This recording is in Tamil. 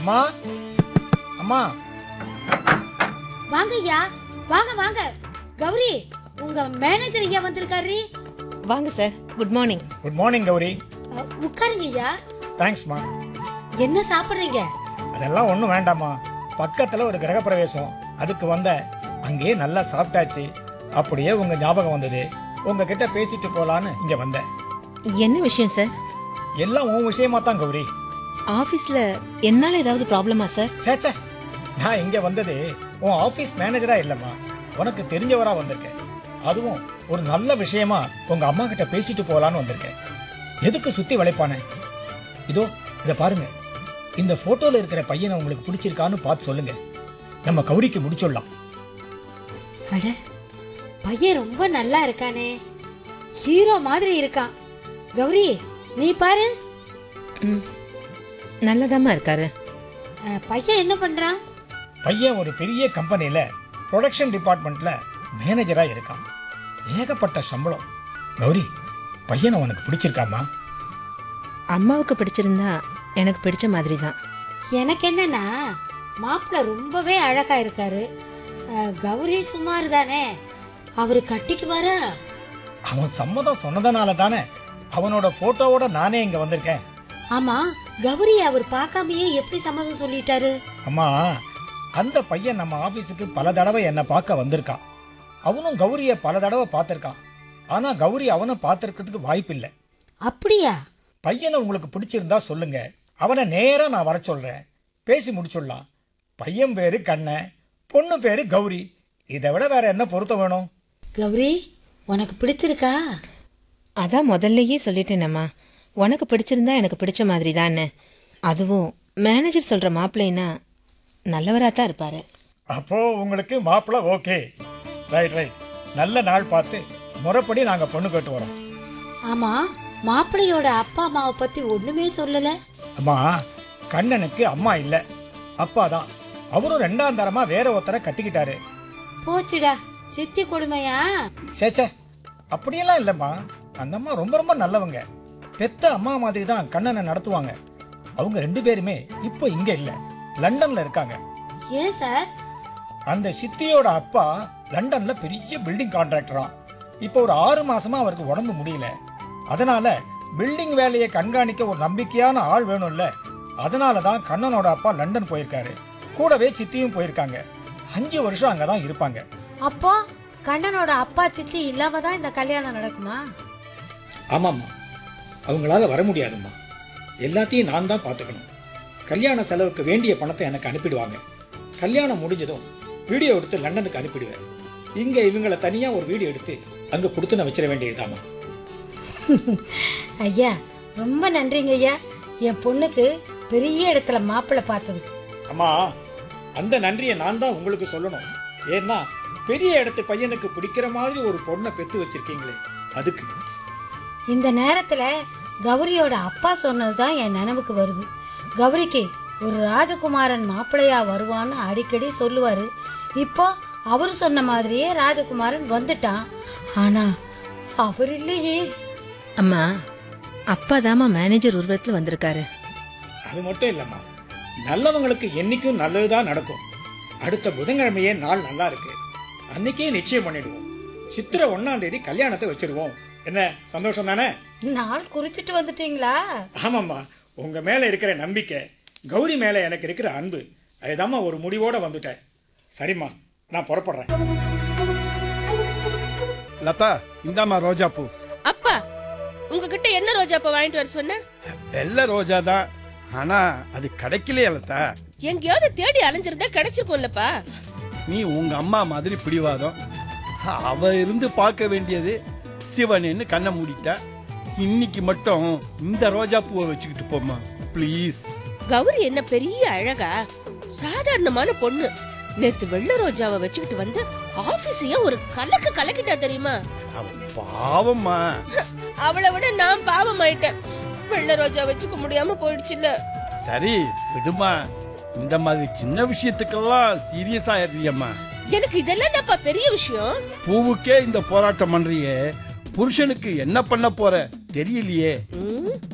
அம்மா அம்மா வாங்க ஐயா வாங்க வாங்க கௌரி உங்க மேனேஜர் ஐயா வந்திருக்காரு வாங்க sir good morning good morning Gauri uh, உட்காருங்க ஐயா தேங்க்ஸ்மா என்ன சாப்பிடுறீங்க அதெல்லாம் ஒன்றும் வேண்டாம்மா பக்கத்தில் ஒரு கிரகப்பிரவேசம் அதுக்கு வந்த அங்கேயே நல்லா சாப்பிட்டாச்சு அப்படியே உங்க ஞாபகம் வந்தது உங்ககிட்ட பேசிட்டு போலான்னு இங்க வந்தேன் என்ன விஷயம் சார் எல்லாம் உன் விஷயமா தான் கௌரி ஆபீஸ்ல என்னால ஏதாவது ப்ராப்ளமா சார் சேச்சே நான் இங்க வந்தது உன் ஆபீஸ் மேனேஜரா இல்லம்மா உனக்கு தெரிஞ்சவரா வந்திருக்கேன் அதுவும் ஒரு நல்ல விஷயமா உங்க அம்மா கிட்ட பேசிட்டு போலான்னு வந்திருக்கேன் எதுக்கு சுத்தி வளைப்பானே இதோ இத பாருங்க இந்த போட்டோல இருக்கிற பையனை உங்களுக்கு பிடிச்சிருக்கான்னு பார்த்து சொல்லுங்க நம்ம கௌரிக்கு முடிச்சிடலாம் அட பையன் ரொம்ப நல்லா இருக்கானே ஹீரோ மாதிரி இருக்கான் கௌரி நீ பாரு ம் நல்லதாம்மா இருக்காரு அஹ், பையன் என்ன பண்றான் பையன் ஒரு பெரிய கம்பெனில ப்ரொடக்ஷன் டிபார்ட்மெண்ட்ல மேனேஜரா இருக்கான் ஏகப்பட்ட சம்பளம் கௌரி பையனை உனக்கு பிடிச்சிருக்காமா அம்மாவுக்கு பிடிச்சிருந்தா எனக்கு பிடிச்ச மாதிரி தான் எனக்கு என்னன்னா மாப்பிள்ள ரொம்பவே அழகா இருக்காரு அஹ், கௌரி சுமார் தானே அவரு கட்டிக்குவாரா அவன் சம்மதம் சொன்னதனால தானே அவனோட போட்டோவோட நானே இங்க வந்திருக்கேன் ஆமா கௌரி அவர் பார்க்காமயே எப்படி சம்மதம் சொல்லிட்டாரு அம்மா அந்த பையன் நம்ம ஆபீஸுக்கு பல தடவை என்னை பார்க்க வந்திருக்கான் அவனும் கௌரிய பல தடவை பார்த்திருக்கான் ஆனா கௌரி அவனை பார்த்திருக்கிறதுக்கு வாய்ப்பில்லை அப்படியா பையனை உங்களுக்கு பிடிச்சிருந்தா சொல்லுங்க அவனை நேரா நான் வர சொல்றேன் பேசி முடிச்சுடலாம் பையன் பேரு கண்ணன் பொண்ணு பேரு கௌரி இதை விட வேற என்ன பொருத்தம் வேணும் கௌரி உனக்கு பிடிச்சிருக்கா அதான் முதல்லயே சொல்லிட்டேனம்மா உனக்கு பிடிச்சிருந்தா எனக்கு பிடிச்ச மாதிரி தானே அதுவும் மேனேஜர் சொல்ற மாப்பிள்ளைனா நல்லவரா தான் இருப்பாரு அப்போ உங்களுக்கு மாப்பிள்ள ஓகே ரைட் ரைட் நல்ல நாள் பார்த்து முறைப்படி நாங்க பொண்ணு கேட்டு வரோம் ஆமா மாப்பிள்ளையோட அப்பா அம்மாவை பத்தி ஒண்ணுமே சொல்லல அம்மா கண்ணனுக்கு அம்மா இல்ல அப்பா தான் அவரும் ரெண்டாம் தரமா வேற ஒருத்தரை கட்டிக்கிட்டாரு போச்சுடா சித்தி கொடுமையா சேச்சே அப்படியெல்லாம் இல்லைம்மா அந்த அம்மா ரொம்ப ரொம்ப நல்லவங்க பெத்த அம்மா மாதிரி தான் கண்ணனை நடத்துவாங்க அவங்க ரெண்டு பேருமே இப்போ இங்க இல்ல லண்டன்ல இருக்காங்க ஏன் சார் அந்த சித்தியோட அப்பா லண்டன்ல பெரிய பில்டிங் கான்ட்ராக்டரா இப்போ ஒரு ஆறு மாசமா அவருக்கு உடம்பு முடியல அதனால பில்டிங் வேலையை கண்காணிக்க ஒரு நம்பிக்கையான ஆள் வேணும்ல அதனால தான் கண்ணனோட அப்பா லண்டன் போயிருக்காரு கூடவே சித்தியும் போயிருக்காங்க அஞ்சு வருஷம் அங்கதான் இருப்பாங்க அப்போ கண்ணனோட அப்பா சித்தி இல்லாம தான் இந்த கல்யாணம் நடக்குமா ஆமாம்மா அவங்களால வர முடியாதும்மா எல்லாத்தையும் நான் தான் பார்த்துக்கணும் கல்யாண செலவுக்கு வேண்டிய பணத்தை எனக்கு அனுப்பிடுவாங்க கல்யாணம் முடிஞ்சதும் வீடியோ எடுத்து லண்டனுக்கு அனுப்பிடுவேன் இங்க இவங்களை தனியா ஒரு வீடியோ எடுத்து அங்க கொடுத்து நான் வச்சிட வேண்டியதுதாம்மா ஐயா ரொம்ப நன்றிங்க ஐயா என் பொண்ணுக்கு பெரிய இடத்துல மாப்பிள்ளை பார்த்தது அம்மா அந்த நன்றியை நான் தான் உங்களுக்கு சொல்லணும் ஏன்னா பெரிய இடத்து பையனுக்கு பிடிக்கிற மாதிரி ஒரு பொண்ணை பெத்து வச்சிருக்கீங்களே அதுக்கு இந்த நேரத்துல கௌரியோட அப்பா சொன்னதுதான் என் நினைவுக்கு வருது கௌரிக்கு ஒரு ராஜகுமாரன் மாப்பிள்ளையா வருவான்னு அடிக்கடி சொல்லுவாரு இப்போ அவர் சொன்ன மாதிரியே ராஜகுமாரன் வந்துட்டான் ஆனா அவர் இல்லையே அம்மா அப்பா தாம்மா மேனேஜர் உருவத்தில் வந்திருக்காரு அது மட்டும் இல்லம்மா நல்லவங்களுக்கு என்னைக்கும் நல்லதுதான் நடக்கும் அடுத்த புதன்கிழமையே நாள் நல்லா இருக்கு அன்னைக்கே நிச்சயம் பண்ணிடுவோம் சித்திரை ஒண்ணாம் தேதி கல்யாணத்தை வச்சிருவோம் என்ன சந்தோஷம் தானே நாள் குறிச்சிட்டு வந்துட்டீங்களா ஆமாம்மா உங்க மேல இருக்கிற நம்பிக்கை கௌரி மேல எனக்கு இருக்கிற அன்பு அதுதாம்மா ஒரு முடிவோட வந்துட்டேன் சரிம்மா நான் புறப்படுறேன் லதா இந்தாம்மா ரோஜா பூ அப்பா உங்ககிட்ட என்ன ரோஜா பூ வாங்கிட்டு வர சொன்ன வெள்ளை ரோஜா தான் ஆனா அது கிடைக்கலையே லதா எங்கேயாவது தேடி அலைஞ்சிருந்தா கிடைச்சிருக்கும்லப்பா நீ உங்க அம்மா மாதிரி பிடிவாதம் அவ இருந்து பார்க்க வேண்டியது சிவனேன்னு கண்ணை மூடிட்டா இன்னைக்கு மட்டும் இந்த ரோஜா பூவை வச்சுக்கிட்டு போம்மா ப்ளீஸ் கௌரி என்ன பெரிய அழகா சாதாரணமான பொண்ணு நேத்து வெள்ளை ரோஜாவை வச்சுக்கிட்டு வந்து ஆபீஸையே ஒரு கலக்கு கலக்கிட்டா தெரியுமா அவ பாவம்மா அவளை விட நான் பாவம் ஆயிட்டேன் வெள்ளை ரோஜா வச்சுக்க முடியாம போயிடுச்சுல்ல சரி விடுமா இந்த மாதிரி சின்ன விஷயத்துக்கெல்லாம் சீரியஸா ஆயிடுறியம்மா எனக்கு இதெல்லாம் தான்ப்பா பெரிய விஷயம் பூவுக்கே இந்த போராட்டம் பண்றியே புருஷனுக்கு என்ன பண்ண போற தெரியலையே ம்,